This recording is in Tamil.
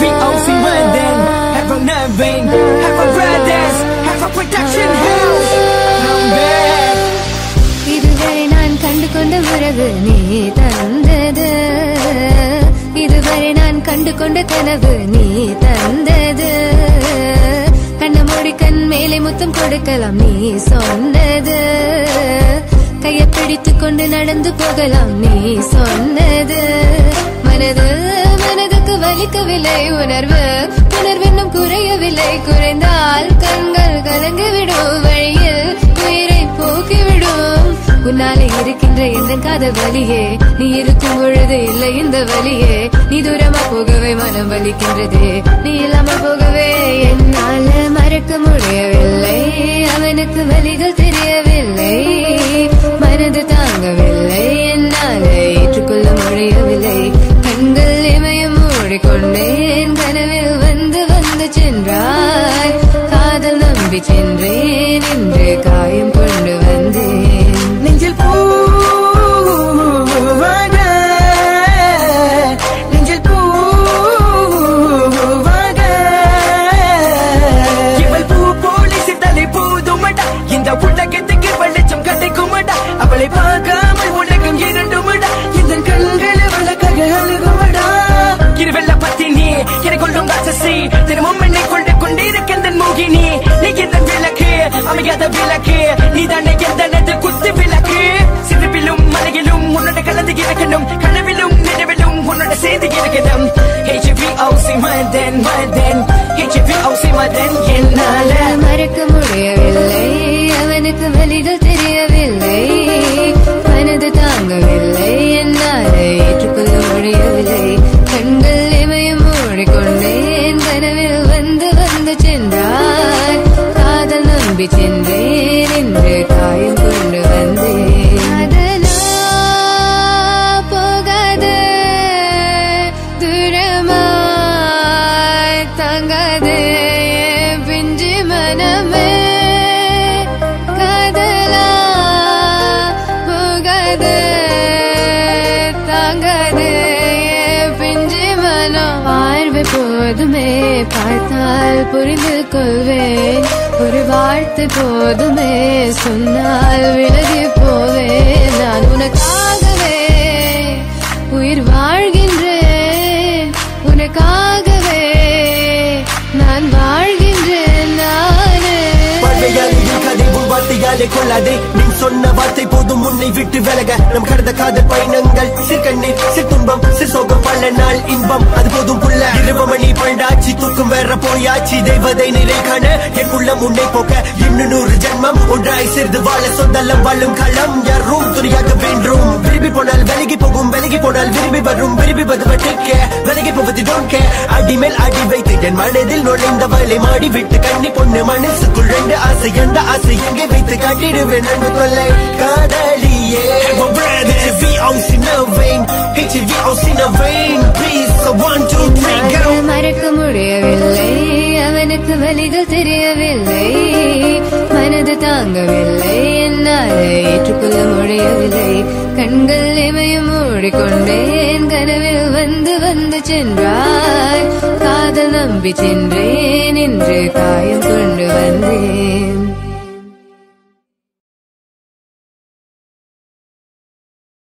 HVOC London, have a Nerving, have a Brothers, have a production house. I'm back. இதுவரை நான் கண்டு கொண்ட உறவு நீ தந்தது இதுவரை நான் கண்டு கொண்ட கனவு நீ தந்தது கண்ண மூடி கண் மேலே முத்தம் கொடுக்கலாம் நீ சொன்னது கையை பிடித்துக் கொண்டு நடந்து போகலாம் நீ சொன்னது மனது மனதுக்கு வலிக்கவில்லை உணர்வு உணர்வென்னும் குறையவில்லை குறைந்தால் கண்கள் கலங்கிவிடும் வழியில் உயிரை போக்கிவிடும் உன்னாலே இருக்கின்ற எந்த காதல் வலியே நீ இருக்கும் பொழுது இல்லை இந்த வலியே நீ தூரமா போகவே மனம் வலிக்கின்றது நீ இல்லாமல் போகவே என்னால மறக்க முடியவில்லை அவனுக்கு வலிகள் தெரியவில்லை மனது தாங்கவில்லை என்னால ஏற்றுக்கொள்ள முடியவில்லை கண்கள் இமயம் மூடிக்கொண்டேன் கனவில் வந்து வந்து சென்றாய் காதல் நம்பி சென்றேன் இன்று காயம் கொண்டு வந்தேன் நெஞ்சில் பூவாக நெஞ்சில் பூவாக இவள் பூ போலி சித்தலை போதுமடா இந்த உலகத்துக்கு வெளிச்சம் கிடைக்குமடா அவளை பார்க்காமல் உலகம் இரண்டுமடா இந்த கண்கள் வழக்காக அழுகுமடா இருவெல்ல பத்தினி என கொள்ளும் ராட்சசி தினமும் என்னை கொண்டு கொண்டிருக்கின்ற மோகினி நீ எந்த விளக்கு அமையாத விளக்கு நீ தானே எந்த குத்து விளக்கு சிறுவிலும் மலையிலும் உன்னோட கலந்து இருக்கணும் கனவிலும் நினைவிலும் உன்னோட சேர்ந்து இருக்கணும் HVOC மதன் மதன் HVOC மதன் என்னால மறக்க முடியவில்லை அவனுக்கு வலிகள் தெரியவில்லை மனது தாங்கவில்லை என்னால் ஏற்றுக்கொள்ள முடியவில்லை கண்கள் இமயம் மூடிக்கொண்டேன் கனவில் வந்து வந்து சென்றான் காதல் நம்பி சென்றேன் இன்று காயம் கொண்டு வந்தேன் அதனா போகாது தூரமாய் தங்காது என் பிஞ்சு மனமே காதலா போகாது தாங்காது என் பிஞ்சு மனம் பார்வை போதுமே பார்த்தால் புரிந்து கொள்வேன் ஒரு வார்த்தை போதுமே சொன்னால் விலகி போவேன் நான் உனக்காகவே உயிர் வாழ்கின்றேன் உனக்காகவே நான் வாழ்கின்றேன் நானே வாழ்வையாலையும் கதைவும் வார்த்தையாலே கொள்ளாதே நீ சொன்ன வார்த்தை போதும் உன்னை விட்டு விலக நம் கடந்த காதல் பயணங்கள் சிற்கண்ணீர் சிற்துன்பம் சிற்சோகம் பல நாள் இன்பம் அது போதும் புள்ள இரவு மணி பண்டாச்சி தூக்கம் வேற போயாச்சி தெய்வதை நிலை காண என் உள்ளம் உன்னை போக்க இன்னும் நூறு ஜென்மம் ஒன்றாய் சேர்ந்து வாழ சொந்தலம் வாழும் களம் யாரும் துணியாக வேண்டும் விரும்பி போனால் விலகி போகும் விலகி போனால் விரும்பி வரும் விரும்பி வருவதற்க விலகி போவது டோன்ட் கேர் அடி மேல் அடி வைத்து என் மனதில் நுழைந்தவளை மாடி விட்டு கண்ணி பொண்ணு மனசுக்குள் ரெண்டு ஆசை எந்த ஆசை எங்கே வைத்து காட்டிடுவேன் அன்பு கொள்ளை காதலியே HVOC no vein HVOC no vein Please so one two three go அதை மறக்க முடியவில்லை அவனுக்கு வலிகள் தெரியவில்லை மனது தாங்கவில்லை என்னால் ஏற்றுக்கொள்ள முடியவில்லை கண்கள் இமயம் மூடிக்கொண்டேன் கனவில் வந்து வந்து சென்றாய் காதல் நம்பி சென்றேன் இன்று கா